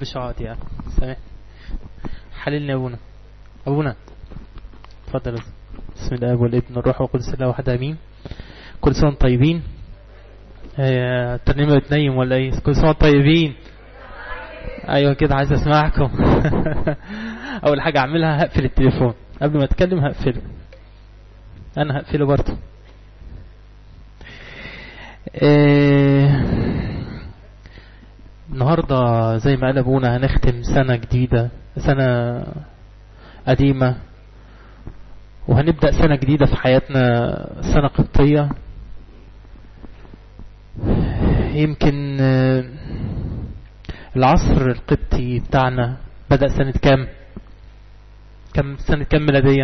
بحبش اقعد يعني سامح حللني يا ابونا ابونا اتفضل بسم الله والابن الروح والقدس الله واحد امين كل سنه طيبين آه، الترنيمه بتنيم ولا ايه كل سنه طيبين ايوه كده عايز اسمعكم اول حاجه اعملها هقفل التليفون قبل ما اتكلم هقفله انا هقفله برضه آه، النهارده زي ما قال ابونا هنختم سنه جديده سنه قديمه وهنبدا سنه جديده في حياتنا سنه قبطيه يمكن آه، العصر القبطي بتاعنا بدأ سنة كام كم سنة كام ميلادية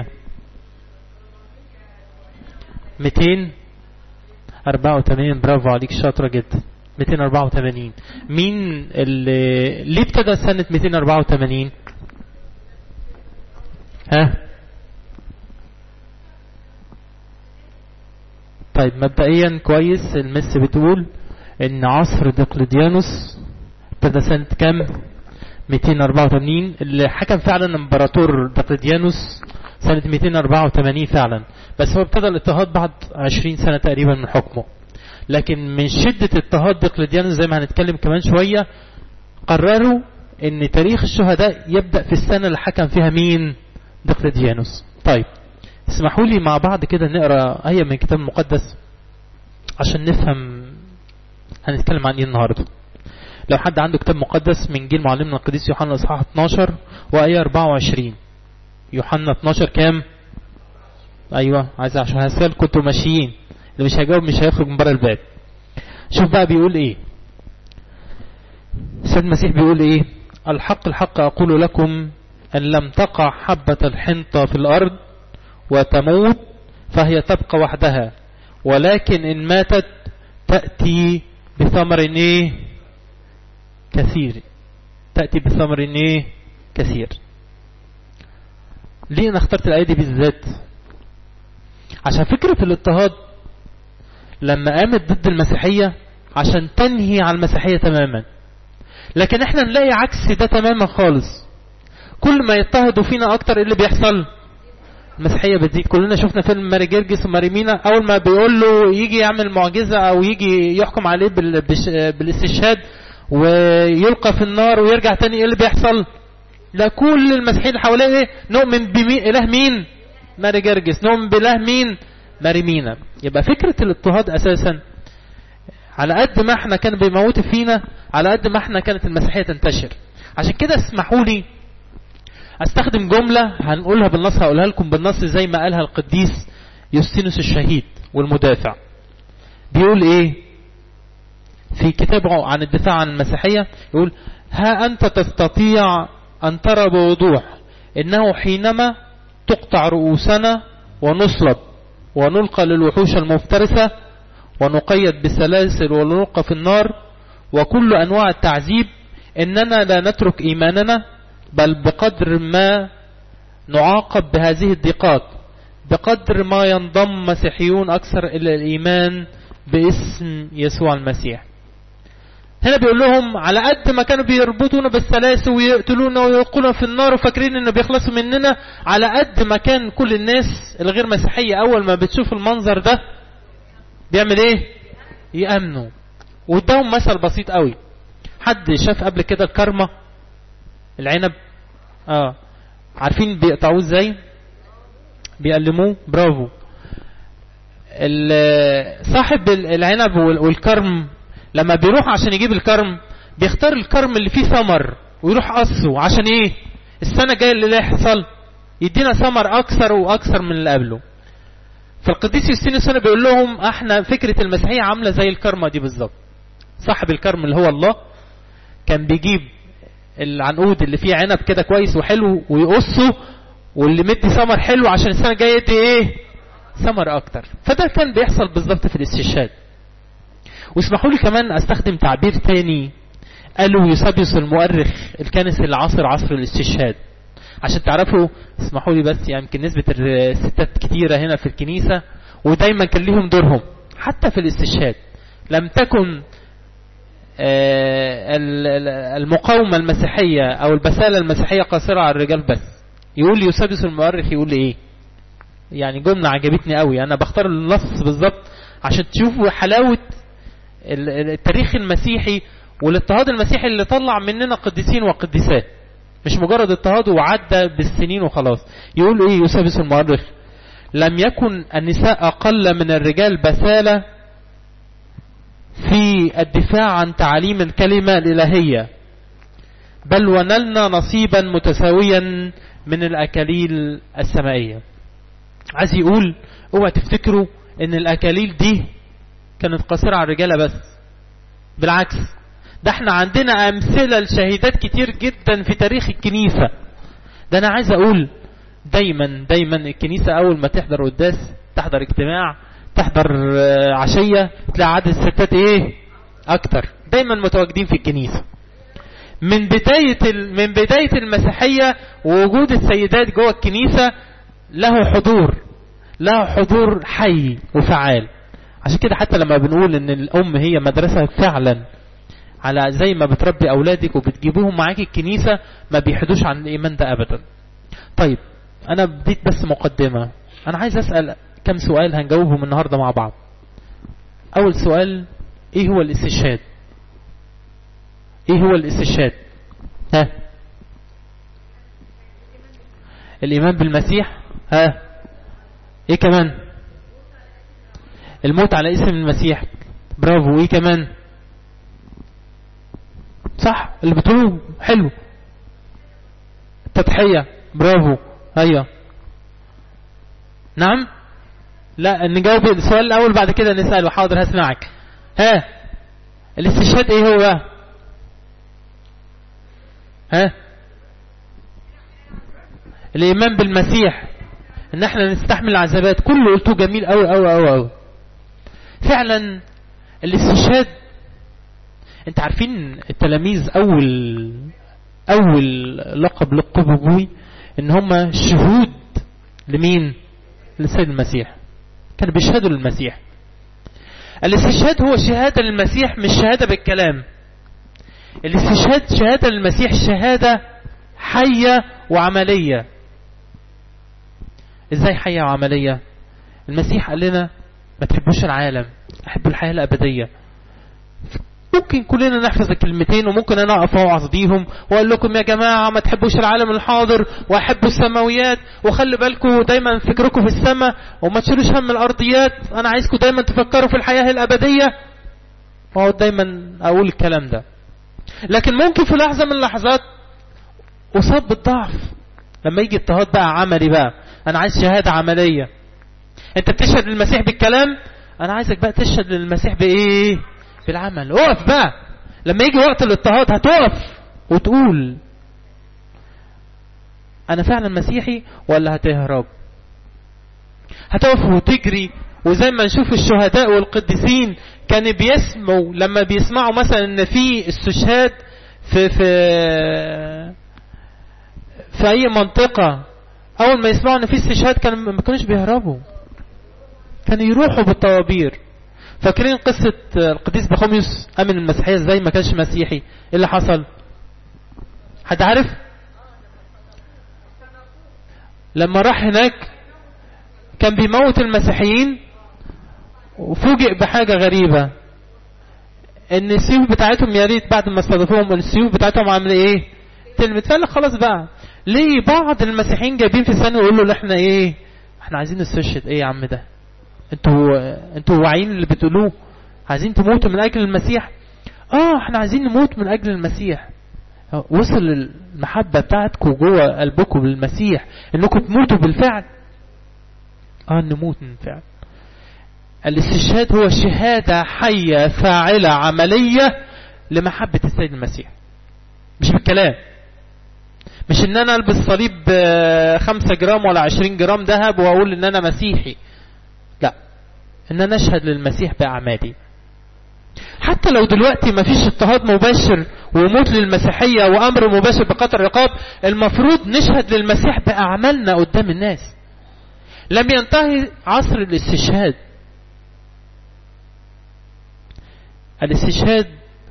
284 برافو عليك شاطرة جدا 284 مين اللي ليه ابتدى سنة 284 ها طيب مبدئيا كويس المس بتقول ان عصر دقلديانوس ابتدى سنة كام 284 اللي حكم فعلا امبراطور دقلديانوس سنة 284 فعلا بس هو ابتدى الاضطهاد بعد 20 سنة تقريبا من حكمه لكن من شدة اضطهاد دقلديانوس زي ما هنتكلم كمان شوية قرروا ان تاريخ الشهداء يبدأ في السنة اللي حكم فيها مين دقلديانوس طيب اسمحوا لي مع بعض كده نقرا آية من الكتاب المقدس عشان نفهم هنتكلم عن ايه النهارده لو حد عنده كتاب مقدس من جيل معلمنا القديس يوحنا اصحاح 12 وآية 24 يوحنا 12 كام ايوه عايز عشان هسأل كنتوا ماشيين اللي مش هيجاوب مش هيخرج من بره الباب شوف بقى بيقول ايه سيد المسيح بيقول ايه الحق الحق اقول لكم ان لم تقع حبة الحنطة في الارض وتموت فهي تبقى وحدها ولكن ان ماتت تأتي بثمر ايه كثير تأتي بثمر ايه كثير ليه انا اخترت الايه دي بالذات عشان فكرة الاضطهاد لما قامت ضد المسيحية عشان تنهي على المسيحية تماما لكن احنا نلاقي عكس ده تماما خالص كل ما يضطهدوا فينا اكتر ايه اللي بيحصل المسيحية بتزيد كلنا شفنا فيلم ماري جرجس وماري مينا اول ما بيقول له يجي يعمل معجزة او يجي يحكم عليه بال- بش- بالاستشهاد ويلقى في النار ويرجع تاني ايه اللي بيحصل لا كل المسيحيين اللي حواليه ايه نؤمن بمين اله مين ماري جرجس نؤمن باله مين ماري مينا يبقى فكرة الاضطهاد اساسا على قد ما احنا كان بيموتوا فينا على قد ما احنا كانت المسيحية تنتشر عشان كده اسمحوا لي استخدم جملة هنقولها بالنص هقولها لكم بالنص زي ما قالها القديس يوستينوس الشهيد والمدافع بيقول ايه في كتابه عن الدفاع عن المسيحية يقول ها أنت تستطيع أن ترى بوضوح إنه حينما تقطع رؤوسنا ونصلب ونلقى للوحوش المفترسة ونقيد بسلاسل ونلقى في النار وكل أنواع التعذيب إننا لا نترك إيماننا بل بقدر ما نعاقب بهذه الضيقات بقدر ما ينضم مسيحيون أكثر إلى الإيمان باسم يسوع المسيح هنا بيقول لهم على قد ما كانوا بيربطونا بالسلاسل ويقتلونا ويلقونا في النار وفاكرين انه بيخلصوا مننا على قد ما كان كل الناس الغير مسيحية اول ما بتشوف المنظر ده بيعمل ايه يأمنوا واداهم مثل بسيط قوي حد شاف قبل كده الكرمة العنب اه عارفين بيقطعوه ازاي بيقلموه برافو ال- صاحب ال- العنب وال- والكرم لما بيروح عشان يجيب الكرم بيختار الكرم اللي فيه ثمر ويروح قصه عشان ايه السنة الجاية اللي يحصل يدينا ثمر اكثر واكثر من اللي قبله فالقديس يوستينوس هنا بيقول لهم احنا فكرة المسيحية عاملة زي الكرمة دي بالظبط صاحب الكرم اللي هو الله كان بيجيب العنقود اللي فيه عنب كده كويس وحلو ويقصه واللي مدي ثمر حلو عشان السنة الجاية يدي ايه ثمر اكتر فده كان بيحصل بالظبط في الاستشهاد واسمحوا لي كمان استخدم تعبير تاني قالوا يوسابيوس المؤرخ الكنسي العصر عصر الاستشهاد عشان تعرفوا اسمحوا لي بس يعني يمكن نسبة الستات كتيرة هنا في الكنيسة ودايما كان ليهم دورهم حتى في الاستشهاد لم تكن المقاومة المسيحية او البسالة المسيحية قاصرة على الرجال بس يقول يوسابيوس المؤرخ يقول ايه يعني جملة عجبتني قوي انا بختار النص بالظبط عشان تشوفوا حلاوة التاريخ المسيحي والاضطهاد المسيحي اللي طلع مننا قديسين وقديسات مش مجرد اضطهاد وعدى بالسنين وخلاص يقول ايه يوسابيوس المؤرخ لم يكن النساء اقل من الرجال بسالة في الدفاع عن تعاليم الكلمة الالهية بل ونلنا نصيبا متساويا من الاكاليل السمائية عايز يقول اوعى تفتكروا ان الاكاليل دي كانت قاصرة على الرجالة بس بالعكس ده احنا عندنا امثلة لشهيدات كتير جدا في تاريخ الكنيسة ده انا عايز اقول دايما دايما الكنيسة اول ما تحضر قداس تحضر اجتماع تحضر عشية تلاقي عدد الستات ايه اكتر دايما متواجدين في الكنيسة من بداية من بداية المسيحية ووجود السيدات جوه الكنيسة له حضور له حضور حي وفعال عشان كده حتى لما بنقول ان الام هي مدرسة فعلا على زي ما بتربي اولادك وبتجيبوهم معاك الكنيسة ما بيحدوش عن الايمان ده ابدا طيب انا بديت بس مقدمة انا عايز اسأل كم سؤال هنجاوبهم النهاردة مع بعض اول سؤال ايه هو الاستشهاد ايه هو الاستشهاد ها الايمان بالمسيح ها ايه كمان الموت على اسم المسيح برافو ايه كمان صح اللي بتقولوه حلو التضحية برافو ايوه نعم لا نجاوب السؤال الاول بعد كده نسأله حاضر هسمعك ها الاستشهاد ايه هو بقى ها الايمان بالمسيح ان احنا نستحمل العذابات كله قلتوه جميل قوي قوي قوي قوي فعلا الاستشهاد انت عارفين التلاميذ اول اول لقب لقبوا بيه ان هم شهود لمين للسيد المسيح كانوا بيشهدوا للمسيح الاستشهاد هو شهادة للمسيح مش شهادة بالكلام الاستشهاد شهادة للمسيح شهادة حية وعملية ازاي حية وعملية المسيح قال لنا ما تحبوش العالم احبوا الحياة الابدية ممكن كلنا نحفظ الكلمتين وممكن انا اقف اوعظ بيهم واقول لكم يا جماعة ما تحبوش العالم الحاضر واحبوا السماويات وخلي بالكم دايما فكركم في السماء وما تشيلوش هم الارضيات انا عايزكم دايما تفكروا في الحياة الابدية واقعد دايما اقول الكلام ده لكن ممكن في لحظة من اللحظات اصاب بالضعف لما يجي اضطهاد بقى عملي بقى انا عايز شهادة عملية انت بتشهد للمسيح بالكلام انا عايزك بقى تشهد للمسيح بايه بالعمل اقف بقى لما يجي وقت الاضطهاد هتقف وتقول انا فعلا مسيحي ولا هتهرب هتقف وتجري وزي ما نشوف الشهداء والقديسين كانوا بيسمعوا لما بيسمعوا مثلا ان في استشهاد في في في اي منطقة اول ما يسمعوا ان في استشهاد كانوا ما كانوش بيهربوا كانوا يروحوا بالطوابير فاكرين قصة القديس بخوميوس امن المسيحية ازاي ما كانش مسيحي ايه اللي حصل حد عارف لما راح هناك كان بيموت المسيحيين وفوجئ بحاجة غريبة ان السيوف بتاعتهم يا ريت بعد ما استضافوهم السيوف بتاعتهم عامله ايه تلمت فقال خلاص بقى ليه بعض المسيحيين جايبين في السنة يقولوا له احنا ايه احنا عايزين نستشهد ايه يا عم ده انتوا انتوا واعيين اللي بتقولوه عايزين تموتوا من اجل المسيح اه احنا عايزين نموت من اجل المسيح وصل المحبة بتاعتكم جوه قلبكم بالمسيح انكم تموتوا بالفعل اه نموت من فعل الاستشهاد هو شهادة حية فاعلة عملية لمحبة السيد المسيح مش بالكلام مش ان انا البس صليب خمسة جرام ولا عشرين جرام ذهب واقول ان انا مسيحي لا ان انا اشهد للمسيح باعمالي حتى لو دلوقتي ما فيش اضطهاد مباشر وموت للمسيحية وامر مباشر بقطع الرقاب المفروض نشهد للمسيح باعمالنا قدام الناس لم ينتهي عصر الاستشهاد الاستشهاد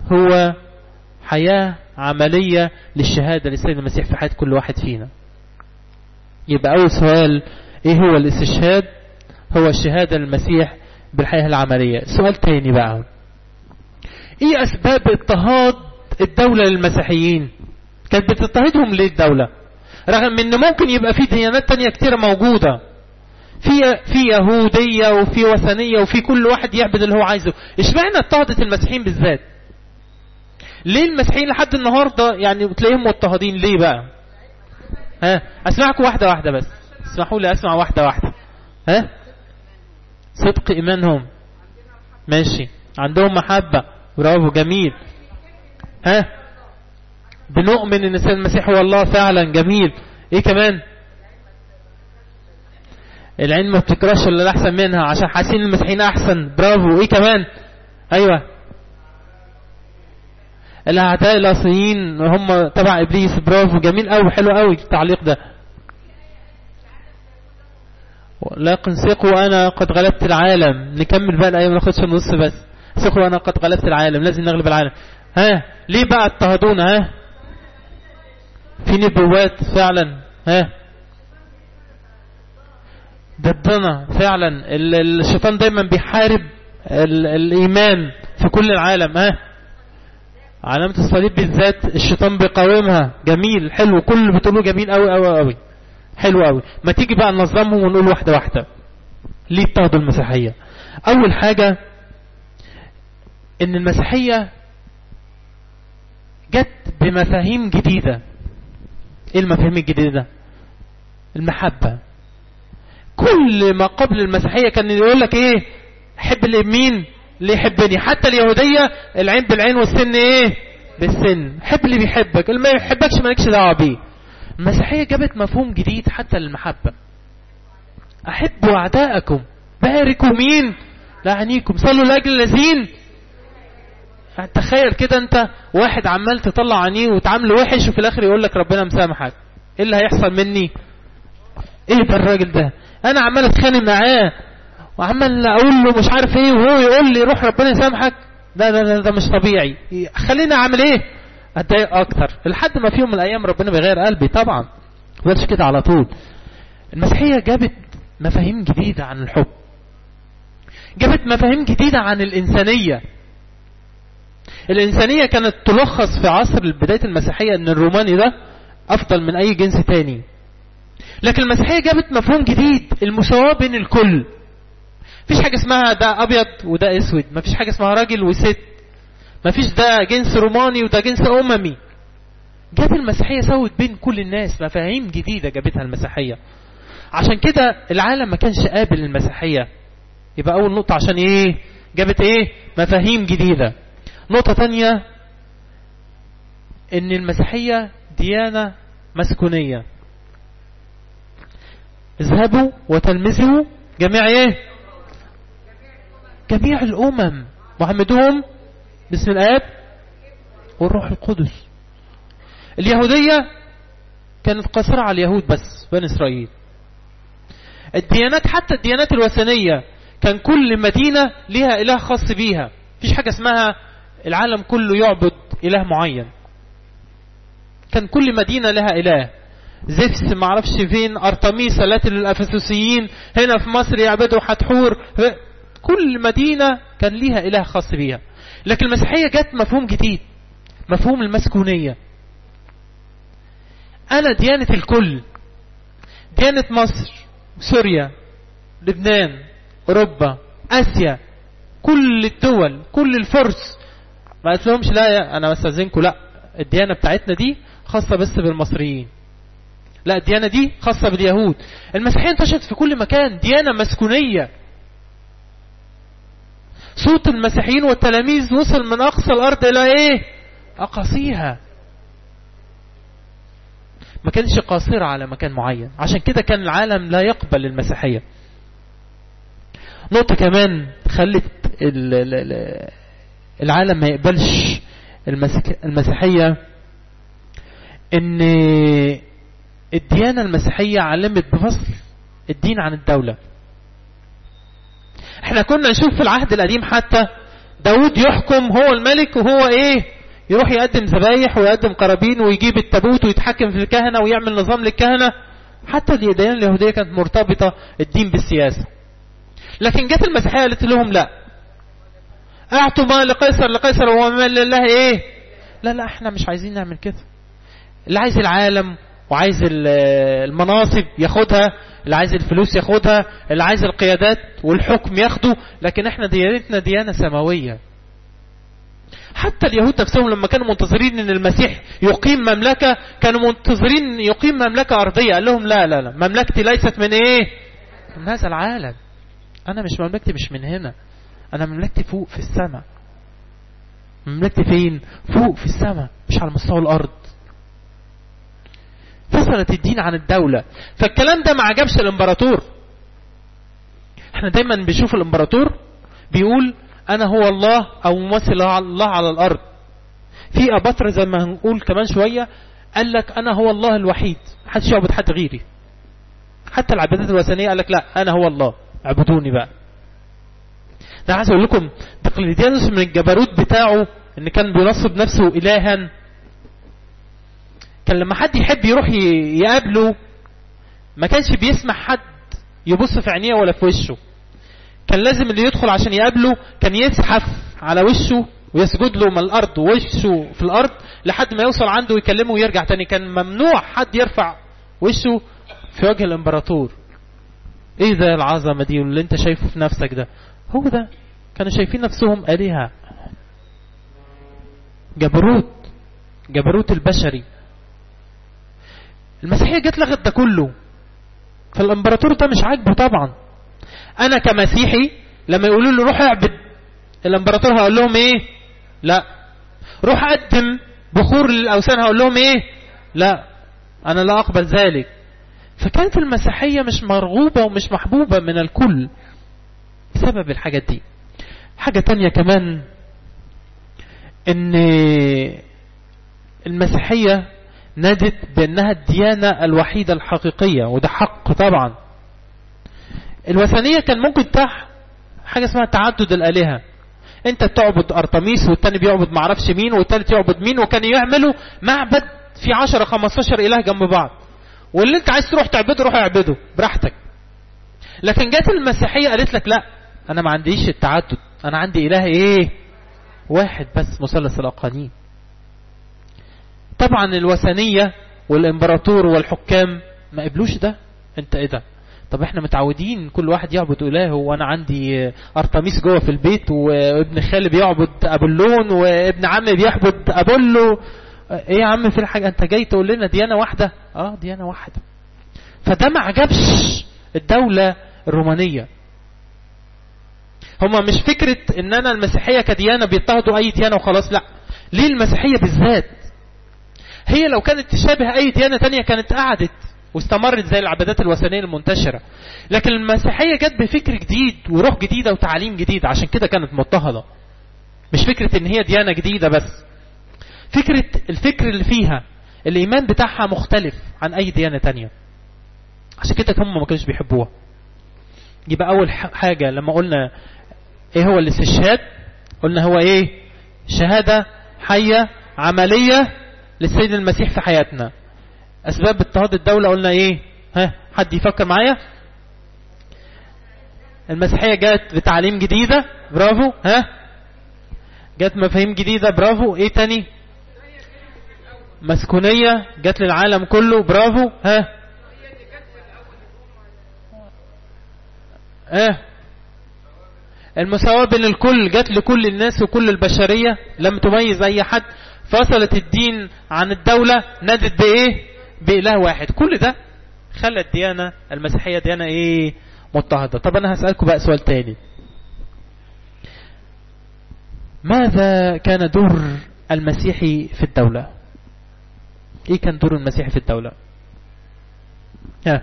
هو حياة عملية للشهادة للسيد المسيح في حياة كل واحد فينا يبقى أول سؤال إيه هو الاستشهاد هو الشهادة للمسيح بالحياة العملية سؤال تاني بقى إيه أسباب اضطهاد الدولة للمسيحيين كانت بتضطهدهم ليه الدولة رغم ان ممكن يبقى في ديانات تانية كتير موجودة في في يهودية وفي وثنية وفي كل واحد يعبد اللي هو عايزه اشمعنى اضطهدت المسيحيين بالذات ليه المسيحيين لحد النهاردة يعني تلاقيهم مضطهدين ليه بقى ها اسمعكم واحدة واحدة بس اسمحوا لي اسمع واحدة واحدة ها صدق ايمانهم ماشي عندهم محبة برافو جميل ها بنؤمن ان السيد المسيح هو الله فعلا جميل ايه كمان العين ما بتكرهش الا الاحسن منها عشان حاسين المسيحيين احسن برافو ايه كمان ايوه الاعداء الاصليين هم تبع ابليس برافو جميل قوي حلو قوي التعليق ده لكن ثقوا انا قد غلبت العالم نكمل بقى الايه ما ناخدش النص بس ثقوا انا قد غلبت العالم لازم نغلب العالم ها ليه بقى اضطهدونا ها في نبوات فعلا ها ضدنا فعلا الشيطان دايما بيحارب الايمان في كل العالم ها علامة الصليب بالذات الشيطان بيقاومها جميل حلو كل اللي بتقوله جميل قوي قوي قوي حلو قوي ما تيجي بقى ننظمهم ونقول واحدة واحدة ليه اضطهدوا المسيحية اول حاجة ان المسيحية جت بمفاهيم جديدة ايه المفاهيم الجديدة المحبة كل ما قبل المسيحية كان يقول لك ايه حب اليمين اللي يحبني حتى اليهودية العين بالعين والسن ايه بالسن حب اللي بيحبك اللي ما يحبكش مالكش دعوه بيه المسيحية جابت مفهوم جديد حتى للمحبة احبوا اعداءكم باركوا مين لعنيكم صلوا لاجل الذين تخيل كده انت واحد عمال تطلع عينيه وتعامله وحش وفي الاخر يقول لك ربنا مسامحك ايه اللي هيحصل مني ايه ده الراجل ده انا عمال اتخانق معاه وعمال اقول له مش عارف ايه وهو يقول لي روح ربنا يسامحك ده ده ده, ده مش طبيعي خليني اعمل ايه اتضايق اكتر لحد ما في يوم من الايام ربنا بيغير قلبي طبعا ما كده على طول المسيحيه جابت مفاهيم جديده عن الحب جابت مفاهيم جديده عن الانسانيه الإنسانية كانت تلخص في عصر بداية المسيحية أن الروماني ده أفضل من أي جنس تاني لكن المسيحية جابت مفهوم جديد المساواة بين الكل مفيش حاجة اسمها ده أبيض وده أسود مفيش حاجة اسمها راجل وست مفيش ده جنس روماني وده جنس أممي جاب المسيحية سوت بين كل الناس مفاهيم جديدة جابتها المسيحية عشان كده العالم ما كانش قابل المسيحية يبقى أول نقطة عشان إيه جابت إيه مفاهيم جديدة نقطة تانية ان المسيحية ديانة مسكونية اذهبوا وتلمذوا جميع ايه جميع الامم محمدهم باسم الاب والروح القدس اليهودية كانت قاصرة على اليهود بس بني اسرائيل الديانات حتى الديانات الوثنية كان كل مدينة لها اله خاص بيها مفيش حاجة اسمها العالم كله يعبد إله معين كان كل مدينة لها إله زفس معرفش فين أرتميس التي للأفسوسيين هنا في مصر يعبدوا حتحور كل مدينة كان ليها إله خاص بيها لكن المسيحية جت مفهوم جديد مفهوم المسكونية أنا ديانة الكل ديانة مصر سوريا لبنان أوروبا آسيا كل الدول كل الفرس ما قالت لهمش لا انا بستاذنكم لا الديانه بتاعتنا دي خاصه بس بالمصريين لا الديانه دي خاصه باليهود المسيحيه انتشرت في كل مكان ديانه مسكونيه صوت المسيحيين والتلاميذ وصل من اقصى الارض الى ايه اقاصيها ما كانش قاصرة على مكان معين عشان كده كان العالم لا يقبل المسيحية نقطة كمان خلت العالم ما يقبلش المسيحية ان الديانة المسيحية علمت بفصل الدين عن الدولة احنا كنا نشوف في العهد القديم حتى داود يحكم هو الملك وهو ايه يروح يقدم ذبايح ويقدم قرابين ويجيب التابوت ويتحكم في الكهنة ويعمل نظام للكهنة حتى الديانة اليهودية كانت مرتبطة الدين بالسياسة لكن جت المسيحية قالت لهم لا اعطوا ما لقيصر لقيصر وما لله ايه لا لا احنا مش عايزين نعمل كده اللي عايز العالم وعايز المناصب ياخدها اللي عايز الفلوس ياخدها اللي عايز القيادات والحكم ياخده لكن احنا ديانتنا ديانة سماوية حتى اليهود نفسهم لما كانوا منتظرين ان المسيح يقيم مملكة كانوا منتظرين يقيم مملكة ارضية قال لهم لا لا لا مملكتي ليست من ايه من هذا العالم انا مش مملكتي مش من هنا انا مملكتي فوق في السماء مملكتي فين فوق في السماء مش على مستوى الارض فصلت الدين عن الدولة فالكلام ده ما عجبش الامبراطور احنا دايما بنشوف الامبراطور بيقول انا هو الله او ممثل الله على الارض في ابطر زي ما هنقول كمان شوية قال لك انا هو الله الوحيد محدش يعبد حد غيري حتى العبادات الوثنية قال لك لا انا هو الله اعبدوني بقى ده عايز اقول لكم دقلديانوس من الجبروت بتاعه ان كان بينصب نفسه الها كان لما حد يحب يروح يقابله ما كانش بيسمح حد يبص في عينيه ولا في وشه كان لازم اللي يدخل عشان يقابله كان يزحف على وشه ويسجد له من الارض ووشه في الارض لحد ما يوصل عنده ويكلمه ويرجع تاني كان ممنوع حد يرفع وشه في وجه الامبراطور ايه ده العظمه دي واللي انت شايفه في نفسك ده هو ده كانوا شايفين نفسهم آلهة جبروت جبروت البشري المسيحية جت لغت ده كله فالامبراطور ده مش عاجبه طبعا انا كمسيحي لما يقولوا له روح اعبد الامبراطور هقول لهم ايه لا روح اقدم بخور للاوثان هقول لهم ايه لا انا لا اقبل ذلك فكانت المسيحية مش مرغوبة ومش محبوبة من الكل بسبب الحاجات دي حاجة تانية كمان ان المسيحية نادت بانها الديانة الوحيدة الحقيقية وده حق طبعا الوثنية كان ممكن تح حاجة اسمها تعدد الالهة انت بتعبد ارتميس والتاني بيعبد معرفش مين والتالت يعبد مين وكانوا يعملوا معبد في 10 15 اله جنب بعض واللي انت عايز تروح تعبده روح اعبده براحتك لكن جت المسيحية قالت لك لا انا ما عنديش التعدد انا عندي اله ايه واحد بس مثلث الاقانيم طبعا الوثنية والامبراطور والحكام ما قبلوش ده انت ايه ده طب احنا متعودين كل واحد يعبد اله وانا عندي ارتميس جوه في البيت وابن خالي بيعبد ابولون وابن عمي بيعبد ابولو ايه يا عم في الحاجة انت جاي تقول لنا ديانة واحدة اه ديانة واحدة فده ما عجبش الدولة الرومانية هما مش فكرة ان انا المسيحية كديانة بيضطهدوا اي ديانة وخلاص لا ليه المسيحية بالذات هي لو كانت تشابه اي ديانة تانية كانت قعدت واستمرت زي العبادات الوثنية المنتشرة لكن المسيحية جت بفكر جديد وروح جديدة وتعليم جديد عشان كده كانت مضطهدة مش فكرة ان هي ديانة جديدة بس فكرة الفكر اللي فيها الايمان بتاعها مختلف عن اي ديانة تانية عشان كده هم ما كانوش بيحبوها يبقى اول حاجة لما قلنا ايه هو الاستشهاد قلنا هو ايه شهادة حية عملية للسيد المسيح في حياتنا اسباب اضطهاد الدولة قلنا ايه ها حد يفكر معايا المسيحية جات بتعليم جديدة برافو ها جات مفاهيم جديدة برافو ايه تاني مسكونية جات للعالم كله برافو ها اه المساواة بين الكل جات لكل الناس وكل البشرية لم تميز اي حد فصلت الدين عن الدولة نادت بايه بإله واحد كل ده خلى الديانة المسيحية ديانة ايه مضطهدة طب انا هسألكم بقى سؤال تاني ماذا كان دور المسيحي في الدولة ايه كان دور المسيحي في الدولة ها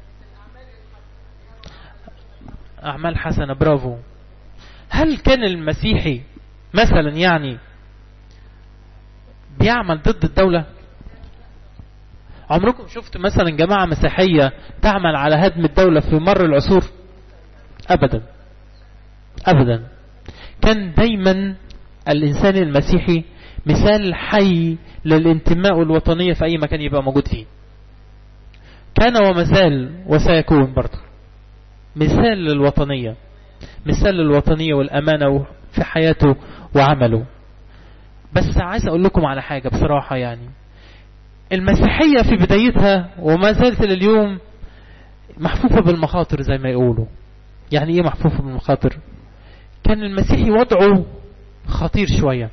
اعمال حسنة برافو هل كان المسيحي مثلا يعني بيعمل ضد الدولة عمركم شفت مثلا جماعة مسيحية تعمل على هدم الدولة في مر العصور ابدا ابدا كان دايما الإنسان المسيحي مثال حي للانتماء والوطنية في أي مكان يبقى موجود فيه كان ومازال وسيكون برضه مثال للوطنية مثال للوطنية والأمانة في حياته وعمله بس عايز أقول لكم على حاجة بصراحة يعني المسيحية في بدايتها وما زالت لليوم محفوفة بالمخاطر زي ما يقولوا يعني ايه محفوفة بالمخاطر كان المسيحي وضعه خطير شوية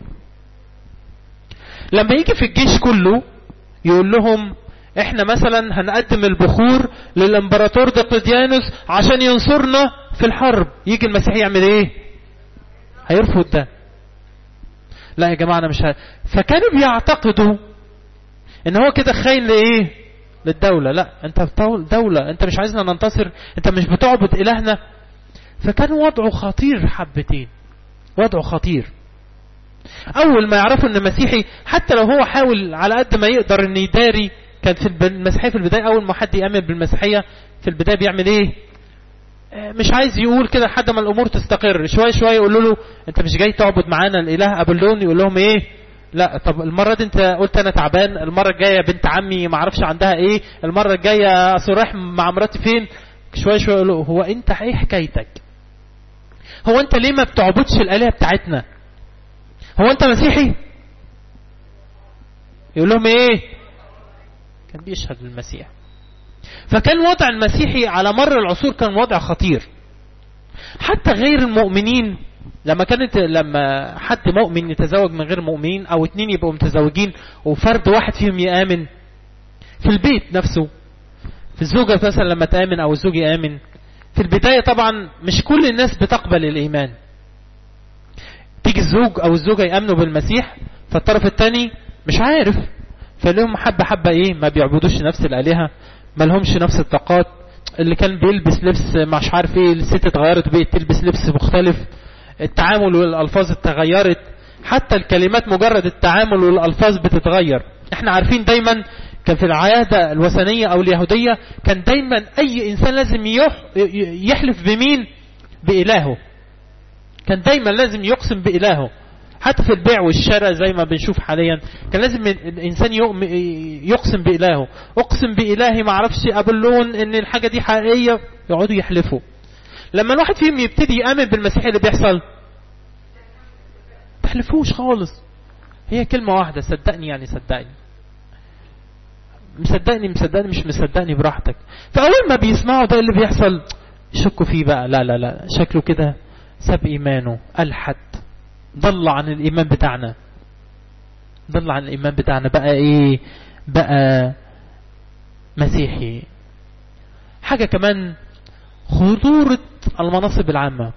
لما يجي في الجيش كله يقول لهم احنا مثلا هنقدم البخور للامبراطور دقلديانوس عشان ينصرنا في الحرب يجي المسيحي يعمل ايه هيرفض ده لا يا جماعة انا مش ه... فكانوا بيعتقدوا ان هو كده خاين لايه للدولة لا انت دولة انت مش عايزنا ننتصر انت مش بتعبد الهنا فكان وضعه خطير حبتين وضعه خطير اول ما يعرفوا ان مسيحي حتى لو هو حاول على قد ما يقدر ان يداري كان في المسيحية في البداية اول ما حد يأمن بالمسيحية في البداية بيعمل ايه مش عايز يقول كده لحد ما الامور تستقر شوية شوية يقولوا له انت مش جاي تعبد معانا الاله ابلون يقول لهم ايه لا طب المرة دي انت قلت انا تعبان المرة الجاية بنت عمي ما اعرفش عندها ايه المرة الجاية صراح مع مراتي فين شوية شوية يقولوا هو انت ايه حكايتك هو انت ليه ما بتعبدش الالهة بتاعتنا هو انت مسيحي يقول لهم ايه كان بيشهد للمسيح فكان وضع المسيحي على مر العصور كان وضع خطير حتى غير المؤمنين لما كانت لما حد مؤمن يتزوج من غير مؤمنين او اتنين يبقوا متزوجين وفرد واحد فيهم يآمن في البيت نفسه في الزوجة مثلا لما تآمن او الزوج يآمن في البداية طبعا مش كل الناس بتقبل الإيمان تيجي الزوج أو الزوجة يأمنوا بالمسيح فالطرف الثاني مش عارف فلهم حبة حبة إيه ما بيعبدوش نفس الآلهة ما لهمش نفس الطاقات اللي كان بيلبس لبس مش عارف ايه الست اتغيرت وبقت تلبس لبس مختلف التعامل والألفاظ اتغيرت حتى الكلمات مجرد التعامل والألفاظ بتتغير احنا عارفين دايما كان في العادة الوثنية أو اليهودية كان دايما أي إنسان لازم يحلف بمين بإلهه كان دايما لازم يقسم بإلهه حتى في البيع والشراء زي ما بنشوف حاليا كان لازم الإنسان يقسم بإلهه أقسم بإلهي ما عرفش أبلون إن الحاجة دي حقيقية يقعدوا يحلفوا لما الواحد فيهم يبتدي يأمن بالمسيح اللي بيحصل تحلفوش خالص هي كلمة واحدة صدقني يعني صدقني مصدقني مصدقني مش مصدقني براحتك فأول ما بيسمعوا ده اللي بيحصل يشكوا فيه بقى لا لا لا شكله كده ساب إيمانه ألحد ضل عن الإيمان بتاعنا ضل عن الإيمان بتاعنا بقى إيه بقى مسيحي حاجة كمان خطورة المناصب العامة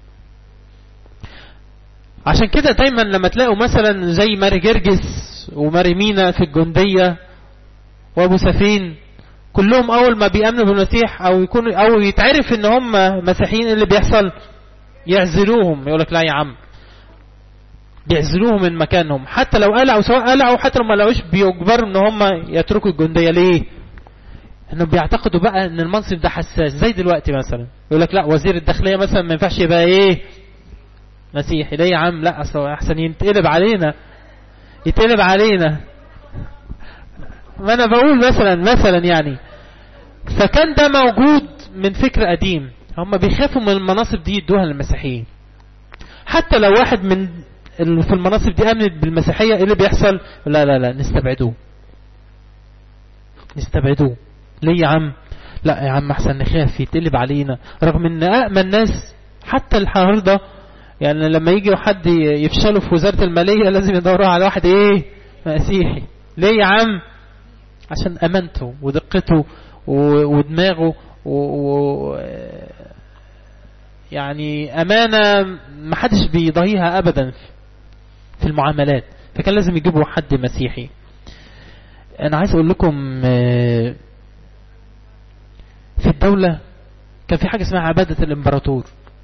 عشان كده دايما لما تلاقوا مثلا زي ماري جرجس وماري مينا في الجندية وابو سفين كلهم اول ما بيأمنوا بالمسيح او يكونوا او يتعرف ان هم مسيحيين اللي بيحصل يعزلوهم يقول لك لا يا عم بيعزلوهم من مكانهم حتى لو قلعوا سواء قلعوا حتى لو ما لقوش بيجبروا ان هم يتركوا الجندية ليه انهم بيعتقدوا بقى ان المنصب ده حساس زي دلوقتي مثلا يقول لك لا وزير الداخلية مثلا ما ينفعش يبقى ايه مسيحي ليه يا عم لا اصل احسن يتقلب علينا يتقلب علينا ما انا بقول مثلا مثلا يعني فكان ده موجود من فكر قديم هم بيخافوا من المناصب دي يدوها للمسيحيين حتى لو واحد من في المناصب دي امنت بالمسيحيه ايه اللي بيحصل لا لا لا نستبعدوه نستبعدوه ليه يا عم لا يا عم احسن نخاف يتقلب علينا رغم ان امن ناس حتى النهارده يعني لما يجي حد يفشلوا في وزاره الماليه لازم يدوروا على واحد ايه مسيحي ليه يا عم عشان امانته ودقته ودماغه و... يعني امانه ما حدش بيضاهيها ابدا في المعاملات فكان لازم يجيبوا حد مسيحي انا عايز اقول لكم في الدولة كان في حاجة اسمها عبادة الامبراطور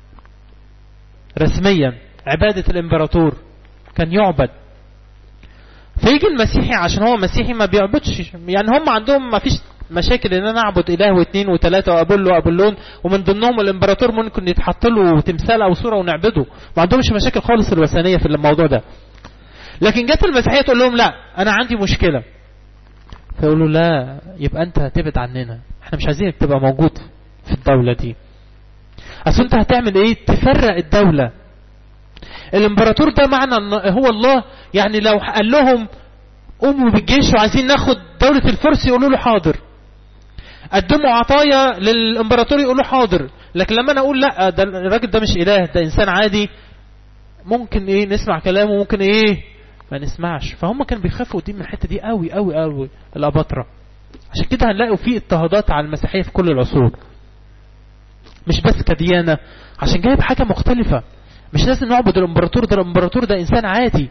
رسميا عبادة الامبراطور كان يعبد فيجي المسيحي عشان هو مسيحي ما بيعبدش يعني هم عندهم ما فيش مشاكل ان انا اعبد اله واثنين وثلاثه وابل وابلون ومن ضمنهم الامبراطور ممكن يتحط له تمثال او صوره ونعبده ما عندهمش مشاكل خالص الوثنيه في الموضوع ده لكن جت المسيحيه تقول لهم لا انا عندي مشكله فيقولوا لا يبقى انت هتبعد عننا احنا مش عايزينك تبقى موجود في الدوله دي اصل انت هتعمل ايه تفرق الدوله الامبراطور ده معنى هو الله يعني لو قال لهم قوموا بالجيش وعايزين ناخد دولة الفرس يقولوا له حاضر قدموا عطايا للامبراطور يقولوا حاضر لكن لما انا اقول لا ده الراجل ده مش اله ده انسان عادي ممكن ايه نسمع كلامه ممكن ايه ما نسمعش فهم كانوا بيخافوا دي من الحته دي قوي قوي قوي الاباطره عشان كده هنلاقوا في اضطهادات على المسيحيه في كل العصور مش بس كديانه عشان جايب حاجه مختلفه مش لازم نعبد الامبراطور ده الامبراطور ده انسان عادي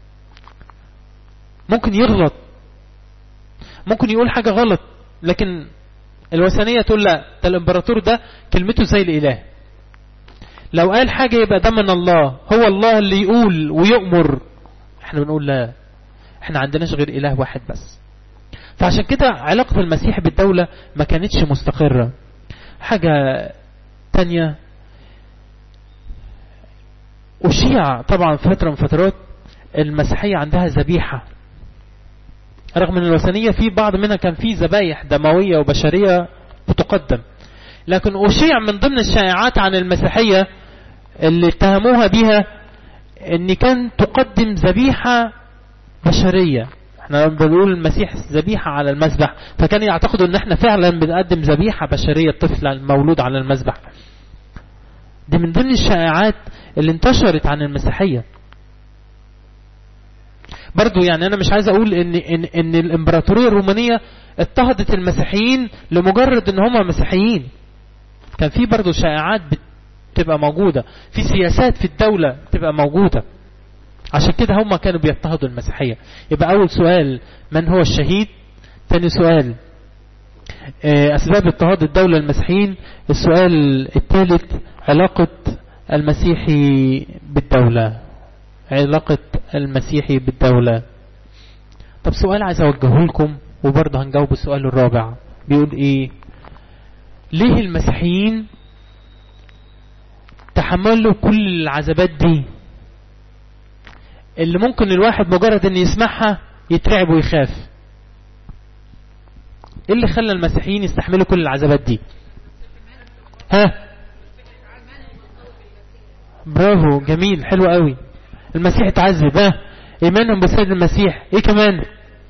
ممكن يغلط ممكن يقول حاجة غلط لكن الوثنية تقول لا ده الامبراطور ده كلمته زي الاله لو قال حاجة يبقى ده من الله هو الله اللي يقول ويؤمر احنا بنقول لا احنا عندناش غير اله واحد بس فعشان كده علاقة المسيح بالدولة ما كانتش مستقرة حاجة تانية أشيع طبعا فترة من فترات المسيحية عندها ذبيحة رغم ان الوثنية في بعض منها كان في ذبايح دموية وبشرية بتقدم لكن أشيع من ضمن الشائعات عن المسيحية اللي اتهموها بها ان كان تقدم ذبيحة بشرية احنا بنقول المسيح ذبيحة على المذبح فكان يعتقدوا ان احنا فعلا بنقدم ذبيحة بشرية طفل المولود على المذبح دي من ضمن الشائعات اللي انتشرت عن المسيحية برضو يعني انا مش عايز اقول ان, إن, إن الامبراطورية الرومانية اضطهدت المسيحيين لمجرد ان هم مسيحيين كان في برضو شائعات بتبقى موجودة في سياسات في الدولة بتبقى موجودة عشان كده هم كانوا بيضطهدوا المسيحية يبقى اول سؤال من هو الشهيد ثاني سؤال اسباب اضطهاد الدولة المسيحيين السؤال الثالث علاقة المسيحي بالدولة علاقة المسيحي بالدولة طب سؤال عايز اوجهه لكم وبرضه هنجاوب السؤال الرابع بيقول ايه ليه المسيحيين تحملوا كل العذابات دي اللي ممكن الواحد مجرد ان يسمعها يترعب ويخاف ايه اللي خلى المسيحيين يستحملوا كل العذابات دي ها برافو جميل حلو قوي المسيح اتعذب ها ايمانهم بالسيد المسيح ايه كمان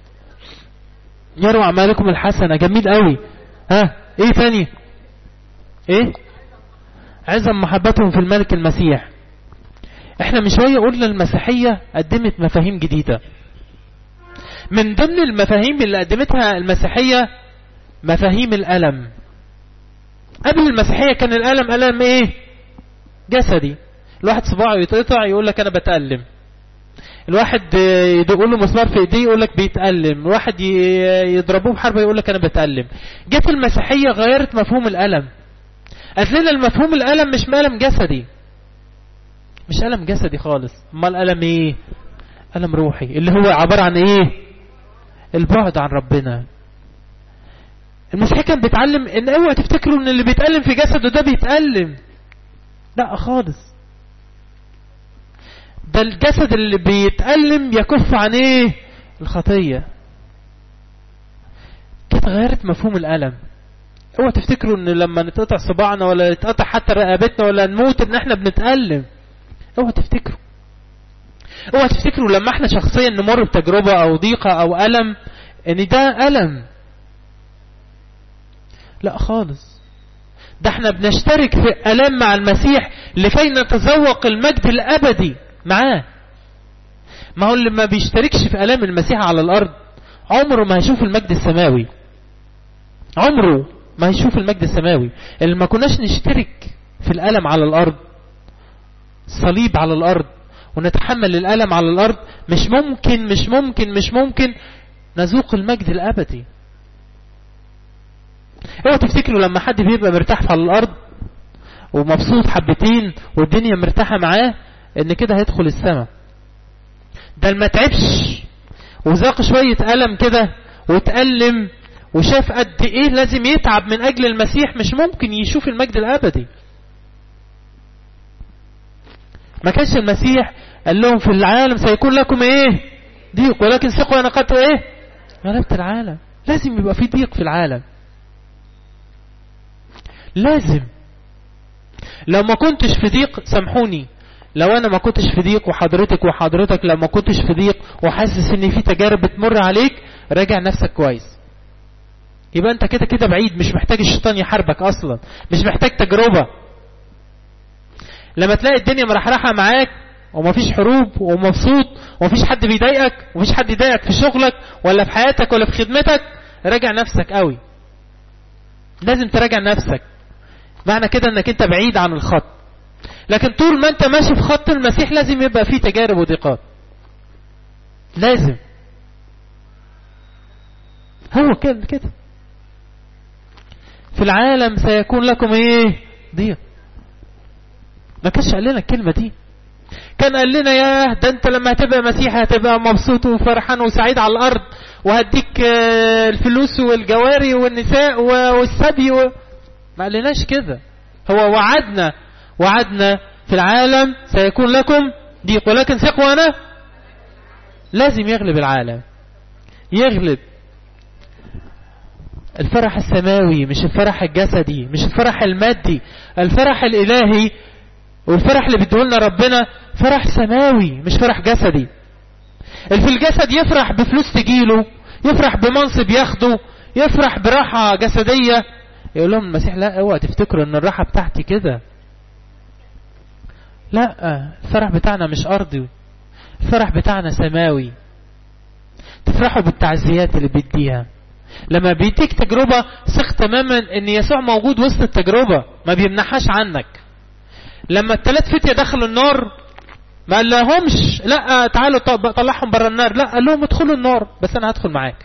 يروا اعمالكم الحسنه جميل قوي ها ايه تاني ايه عظم محبتهم في الملك المسيح احنا من شويه قلنا المسيحيه قدمت مفاهيم جديده من ضمن المفاهيم اللي قدمتها المسيحيه مفاهيم الالم قبل المسيحيه كان الالم الم ايه جسدي الواحد صباعه يتقطع يقول لك انا بتألم الواحد يدق له مسمار في ايديه يقول لك بيتألم الواحد يضربوه بحربة يقول لك انا بتألم جت المسيحية غيرت مفهوم الألم قالت لنا المفهوم الألم مش ألم جسدي مش ألم جسدي خالص امال ألم ايه ألم روحي اللي هو عبارة عن ايه البعد عن ربنا المسيحية كان بيتعلم ان اوعى تفتكروا ان اللي بيتألم في جسده ده بيتألم لا خالص ده الجسد اللي بيتألم يكف عن ايه الخطية كانت غيرت مفهوم الألم اوعى تفتكروا ان لما نتقطع صباعنا ولا نتقطع حتى رقبتنا ولا نموت ان احنا بنتألم اوعى تفتكروا اوعى تفتكروا لما احنا شخصيا نمر بتجربة او ضيقة او ألم ان ده ألم لا خالص ده احنا بنشترك في ألام مع المسيح لكي نتذوق المجد الأبدي معاه ما هو اللي ما بيشتركش في ألام المسيح على الأرض عمره ما هيشوف المجد السماوي عمره ما هيشوف المجد السماوي اللي ما كناش نشترك في الألم على الأرض صليب على الأرض ونتحمل الألم على الأرض مش ممكن مش ممكن مش ممكن نذوق المجد الأبدي اوعوا تفتكروا لما حد بيبقى مرتاح على الأرض ومبسوط حبتين والدنيا مرتاحة معاه ان كده هيدخل السماء ده ما تعبش وذاق شوية ألم كده وتألم وشاف قد ايه لازم يتعب من اجل المسيح مش ممكن يشوف المجد الابدي ما كانش المسيح قال لهم في العالم سيكون لكم ايه ضيق ولكن ثقوا انا قد ايه غلبت العالم لازم يبقى في ضيق في العالم لازم لو ما كنتش في ضيق سامحوني لو انا ما كنتش في ضيق وحضرتك وحضرتك لو ما كنتش في ضيق وحاسس ان في تجارب بتمر عليك راجع نفسك كويس يبقى انت كده كده بعيد مش محتاج الشيطان يحاربك اصلا مش محتاج تجربة لما تلاقي الدنيا مرحرحة معاك ومفيش حروب ومبسوط ومفيش حد بيضايقك ومفيش حد يضايقك في شغلك ولا في حياتك ولا في خدمتك راجع نفسك قوي لازم تراجع نفسك معنى كده انك انت بعيد عن الخط لكن طول ما انت ماشي في خط المسيح لازم يبقى فيه تجارب وضيقات لازم هو كده كده في العالم سيكون لكم ايه ضيق ما كانش قال لنا الكلمة دي كان قال لنا يا ده انت لما هتبقى مسيحي هتبقى مبسوط وفرحان وسعيد على الارض وهديك الفلوس والجواري والنساء والثدي و... ما قالناش كده هو وعدنا وعدنا في العالم سيكون لكم ضيق ولكن ثقوا انا لازم يغلب العالم يغلب الفرح السماوي مش الفرح الجسدي مش الفرح المادي الفرح الالهي والفرح اللي بيديهولنا ربنا فرح سماوي مش فرح جسدي اللي في الجسد يفرح بفلوس تجيله يفرح بمنصب ياخده يفرح براحة جسدية يقول لهم المسيح لا اوعى تفتكروا ان الراحة بتاعتي كده لا الفرح بتاعنا مش ارضي الفرح بتاعنا سماوي تفرحوا بالتعزيات اللي بيديها لما بيديك تجربة ثق تماما ان يسوع موجود وسط التجربة ما بيمنحهاش عنك لما الثلاث فتية دخلوا النار ما قال لهمش لا تعالوا طلعهم بره النار لا قال لهم ادخلوا النار بس انا هدخل معاك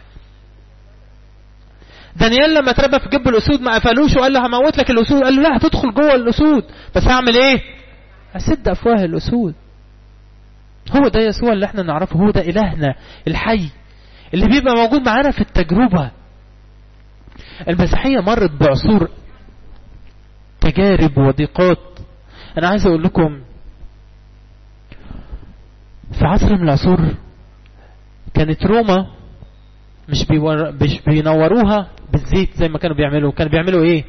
دانيال لما اتربى في جب الاسود ما قفلوش وقال له هموت لك الاسود قال له لا هتدخل جوه الاسود بس هعمل ايه هسد افواه الاسود هو ده يسوع اللي احنا نعرفه هو ده الهنا الحي اللي بيبقى موجود معانا في التجربة المسيحية مرت بعصور تجارب وضيقات انا عايز اقول لكم في عصر من العصور كانت روما مش, بيور... مش بينوروها بالزيت زي ما كانوا بيعملوا كانوا بيعملوا ايه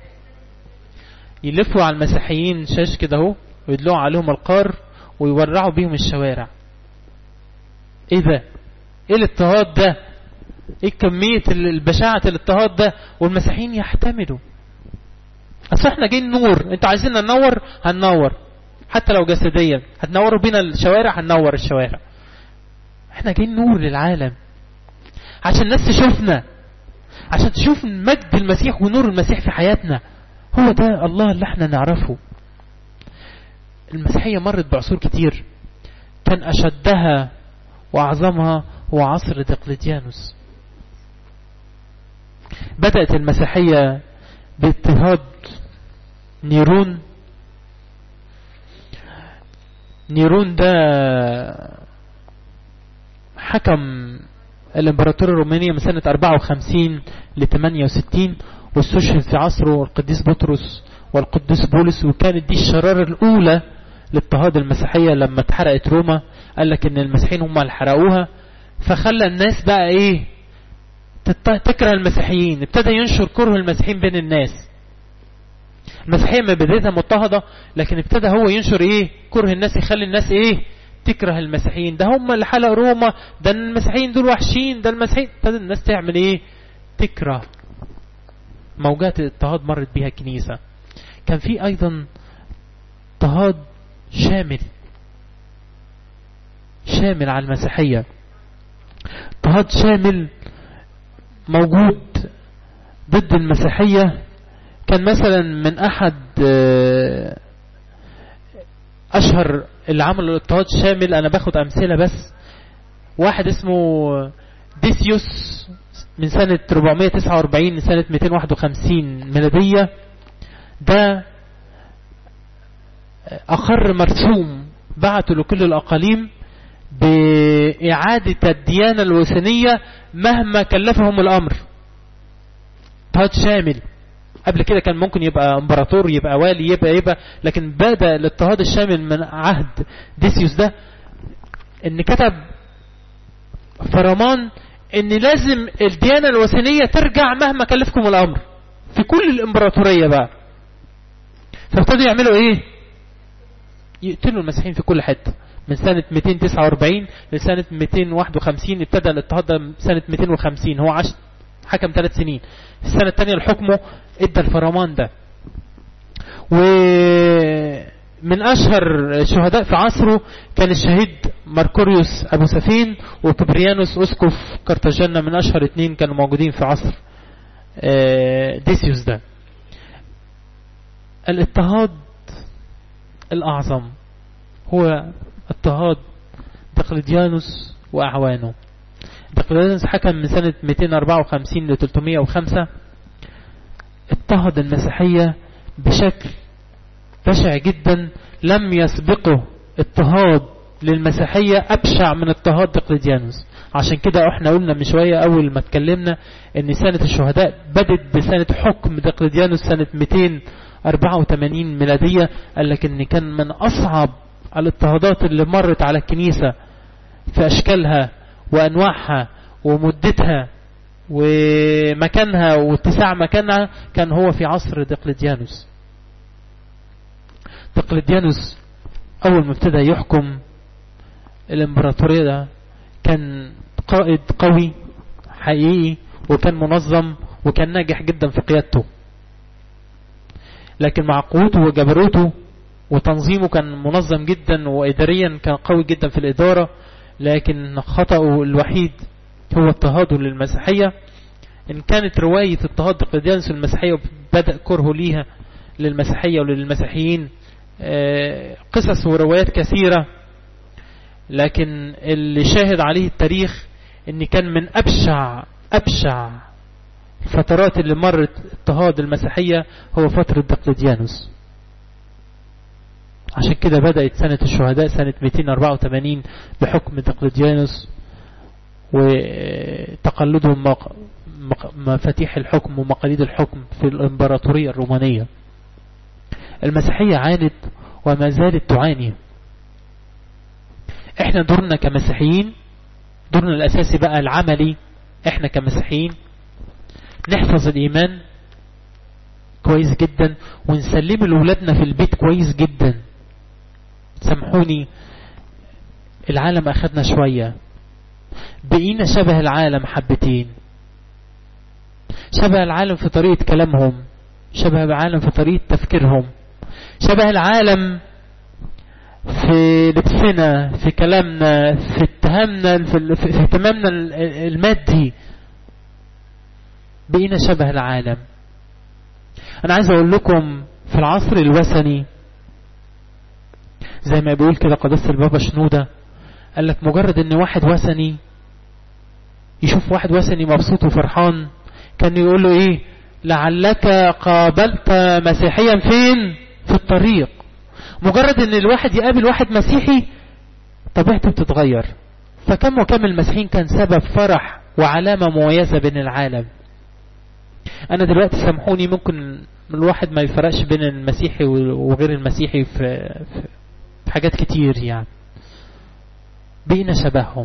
يلفوا على المسيحيين شاش كده اهو ويدلوا عليهم القار ويورعوا بيهم الشوارع ايه ده ايه الاضطهاد ده ايه كمية البشاعة الاضطهاد ده والمسيحيين يحتملوا اصل احنا جايين نور انتوا عايزيننا ننور هننور حتى لو جسديا هتنوروا بينا الشوارع هننور الشوارع احنا جايين نور للعالم عشان الناس تشوفنا عشان تشوف مجد المسيح ونور المسيح في حياتنا هو ده الله اللي احنا نعرفه المسيحية مرت بعصور كتير كان أشدها وأعظمها هو عصر دقلتيانوس بدأت المسيحية باضطهاد نيرون نيرون ده حكم الامبراطورية الرومانية من سنة 54 ل 68 واستشهد في عصره القديس بطرس والقديس بولس وكانت دي الشرارة الأولى لاضطهاد المسيحية لما اتحرقت روما قال لك ان المسيحيين هم اللي حرقوها فخلى الناس بقى ايه تكره المسيحيين ابتدى ينشر كره المسيحيين بين الناس المسيحية ما بدايتها مضطهدة لكن ابتدى هو ينشر ايه كره الناس يخلي الناس ايه تكره المسيحيين ده هم اللي حلقوا روما ده المسيحيين دول وحشين ده المسيحيين ابتدى الناس تعمل ايه تكره موجات الاضطهاد مرت بها الكنيسة كان في ايضا اضطهاد شامل شامل على المسيحية اضطهاد شامل موجود ضد المسيحية كان مثلا من احد اشهر اللي عملوا الاضطهاد الشامل انا باخد امثلة بس واحد اسمه ديسيوس من سنة 449 لسنة 251 ميلادية ده أقر مرسوم بعته لكل الأقاليم بإعادة الديانة الوثنية مهما كلفهم الأمر اضطهاد شامل قبل كده كان ممكن يبقى امبراطور يبقى والي يبقى يبقى لكن بدا الاضطهاد الشامل من عهد ديسيوس ده ان كتب فرمان ان لازم الديانة الوثنية ترجع مهما كلفكم الامر في كل الامبراطورية بقى فابتدوا يعملوا ايه يقتلوا المسيحيين في كل حتة من سنة 249 لسنة 251 ابتدى الاضطهاد ده سنة 250 هو عاش حكم ثلاث سنين السنة الثانية لحكمه ادى الفرمان ده ومن اشهر الشهداء في عصره كان الشهيد ماركوريوس ابو سفين وكبريانوس اسقف كرتاجنة من اشهر اثنين كانوا موجودين في عصر ديسيوس ده الاضطهاد الاعظم هو اضطهاد دقلديانوس واعوانه دقلديانوس حكم من سنة 254 ل 305 اضطهد المسيحية بشكل بشع جدا لم يسبقه اضطهاد للمسيحية أبشع من اضطهاد دقلديانوس عشان كده احنا قلنا من شوية أول ما اتكلمنا ان سنة الشهداء بدت بسنة حكم دقلديانوس سنة 284 ميلادية قال لك ان كان من أصعب الاضطهادات اللي مرت على الكنيسة في أشكالها وأنواعها ومدتها ومكانها واتساع مكانها كان هو في عصر دقلديانوس دقلديانوس أول ما ابتدى يحكم الامبراطورية ده كان قائد قوي حقيقي وكان منظم وكان ناجح جدا في قيادته لكن مع قوته وجبروته وتنظيمه كان منظم جدا وإداريا كان قوي جدا في الإدارة لكن خطأه الوحيد هو اضطهاده للمسيحية إن كانت رواية اضطهاد دقلديانوس المسيحية بدأ كرهه ليها للمسيحية وللمسيحيين قصص وروايات كثيرة لكن اللي شاهد عليه التاريخ ان كان من ابشع ابشع الفترات اللي مرت اضطهاد المسيحية هو فترة دقلديانوس عشان كده بدأت سنة الشهداء سنة 284 بحكم دقلديانوس وتقلدهم مفاتيح الحكم ومقاليد الحكم في الامبراطورية الرومانية المسيحية عانت وما زالت تعاني احنا دورنا كمسيحيين دورنا الاساسي بقى العملي احنا كمسيحيين نحفظ الايمان كويس جدا ونسلمه لأولادنا في البيت كويس جدا سامحوني العالم اخدنا شوية بقينا شبه العالم حبتين شبه العالم في طريقة كلامهم شبه العالم في طريقة تفكيرهم شبه العالم في لبسنا في كلامنا في اتهامنا في, في اهتمامنا المادي بقينا شبه العالم انا عايز اقول لكم في العصر الوثني زي ما بيقول كده قداسة البابا شنودة قال لك مجرد ان واحد وثني يشوف واحد وثني مبسوط وفرحان كان يقول له ايه لعلك قابلت مسيحيا فين في الطريق مجرد ان الواحد يقابل واحد مسيحي طبيعته بتتغير فكم وكم المسيحيين كان سبب فرح وعلامة مميزة بين العالم انا دلوقتي سامحوني ممكن الواحد ما يفرقش بين المسيحي وغير المسيحي في, في حاجات كتير يعني بقينا شبههم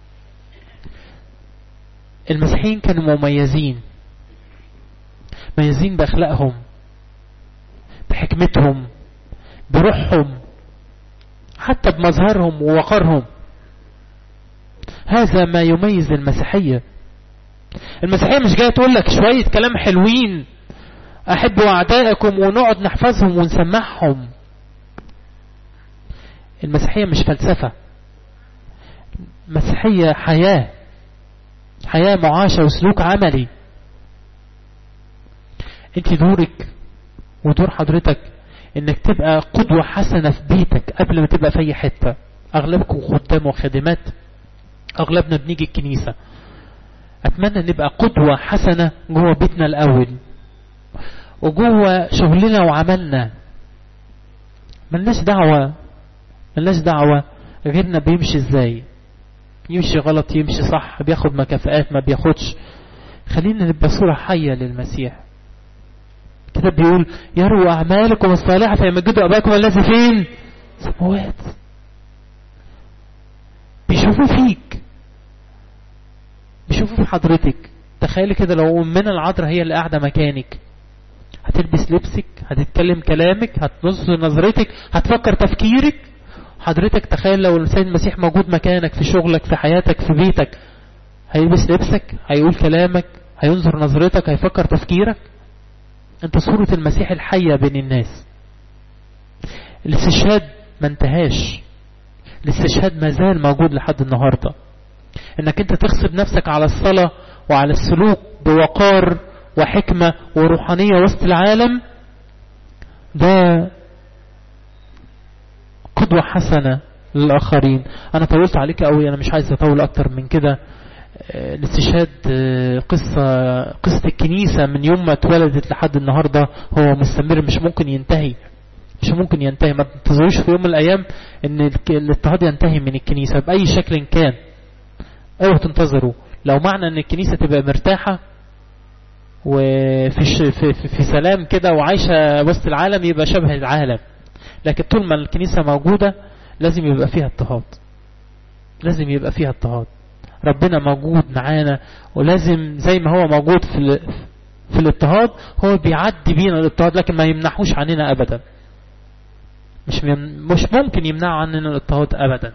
المسيحيين كانوا مميزين مميزين بأخلاقهم بحكمتهم بروحهم حتى بمظهرهم ووقارهم هذا ما يميز المسيحية المسيحية مش جاية تقول لك شوية كلام حلوين أحبوا أعدائكم ونقعد نحفظهم ونسمعهم المسيحية مش فلسفة المسيحية حياة حياة معاشة وسلوك عملي انت دورك ودور حضرتك انك تبقى قدوة حسنة في بيتك قبل ما تبقى في اي حتة اغلبكم خدام وخادمات اغلبنا بنيجي الكنيسة اتمنى نبقى قدوة حسنة جوه بيتنا الاول وجوه شغلنا وعملنا ملناش دعوة ملناش دعوة غيرنا بيمشي ازاي يمشي غلط يمشي صح بياخد مكافآت ما بياخدش خلينا نبقى صورة حية للمسيح كده بيقول يروا أعمالكم الصالحة فيمجدوا أباكم الذي فين سماوات بيشوفوا فيك بيشوفوا في حضرتك تخيلي كده لو أمنا العذراء هي اللي قاعدة مكانك هتلبس لبسك هتتكلم كلامك هتبص نظرتك هتفكر تفكيرك حضرتك تخيل لو السيد المسيح موجود مكانك في شغلك في حياتك في بيتك هيلبس لبسك هيقول كلامك هينظر نظرتك هيفكر تفكيرك انت صورة المسيح الحية بين الناس الاستشهاد ما انتهاش الاستشهاد ما زال موجود لحد النهاردة انك انت تغصب نفسك على الصلاة وعلى السلوك بوقار وحكمة وروحانية وسط العالم ده قدوة حسنة للآخرين أنا طولت عليك قوي أنا مش عايز أطول أكتر من كده الاستشهاد قصة قصة الكنيسة من يوم ما اتولدت لحد النهاردة هو مستمر مش ممكن ينتهي مش ممكن ينتهي ما تنتظروش في يوم من الأيام ان الاضطهاد ينتهي من الكنيسة بأي شكل كان اوعوا تنتظروا لو معنى ان الكنيسة تبقى مرتاحة وفي في, في, في سلام كده وعايشة وسط العالم يبقى شبه العالم لكن طول ما الكنيسة موجودة لازم يبقى فيها اضطهاد لازم يبقى فيها اضطهاد ربنا موجود معانا ولازم زي ما هو موجود في في الاضطهاد هو بيعدي بينا الاضطهاد لكن ما يمنحوش عننا ابدا مش مش ممكن يمنع عننا الاضطهاد ابدا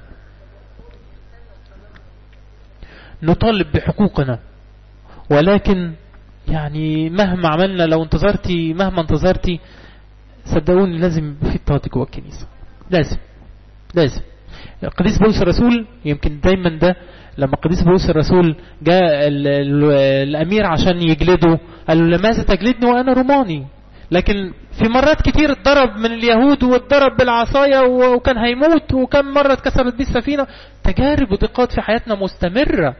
نطالب بحقوقنا ولكن يعني مهما عملنا لو انتظرتي مهما انتظرتي صدقوني لازم في اضطهاد جوه الكنيسه لازم لازم القديس بولس الرسول يمكن دايما ده لما قديس بولس الرسول جاء ال ال الامير عشان يجلده قال له لماذا تجلدني وانا روماني لكن في مرات كتير اتضرب من اليهود واتضرب بالعصاية وكان هيموت وكم مرة اتكسرت بيه السفينة تجارب وضيقات في حياتنا مستمرة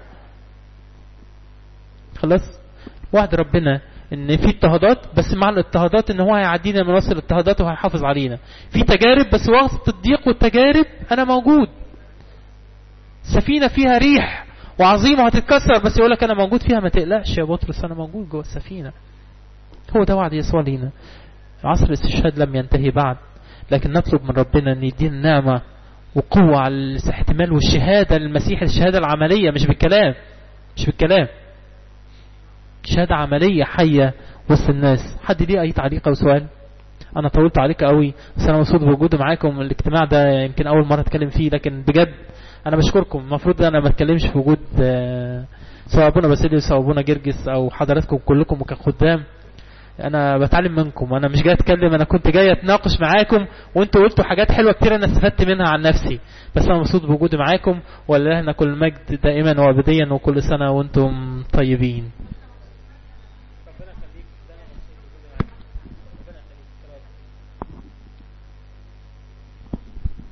خلاص وعد ربنا ان في اضطهادات بس مع الاضطهادات ان هو هيعدينا من وسط الاضطهادات وهيحافظ علينا في تجارب بس وسط الضيق والتجارب انا موجود سفينة فيها ريح وعظيمة هتتكسر بس يقول لك انا موجود فيها ما تقلقش يا بطرس انا موجود جوه السفينة هو ده وعد يسوع لينا عصر الاستشهاد لم ينتهي بعد لكن نطلب من ربنا ان يدينا نعمة وقوة على الاحتمال والشهادة للمسيح الشهادة العملية مش بالكلام مش بالكلام شهادة عملية حية وسط الناس حد ليه أي تعليق أو سؤال أنا طولت عليك قوي بس أنا مبسوط بوجودي معاكم الاجتماع ده يمكن أول مرة أتكلم فيه لكن بجد أنا بشكركم المفروض أنا ما أتكلمش في وجود سواء أبونا باسيليوس أو أبونا جرجس أو حضراتكم كلكم كخدام انا بتعلم منكم انا مش جاي اتكلم انا كنت جاي اتناقش معاكم وانتوا قلتوا حاجات حلوه كتير انا استفدت منها عن نفسي بس انا مبسوط بوجودي معاكم ولله كل المجد دائما وابديا وكل سنه وانتم طيبين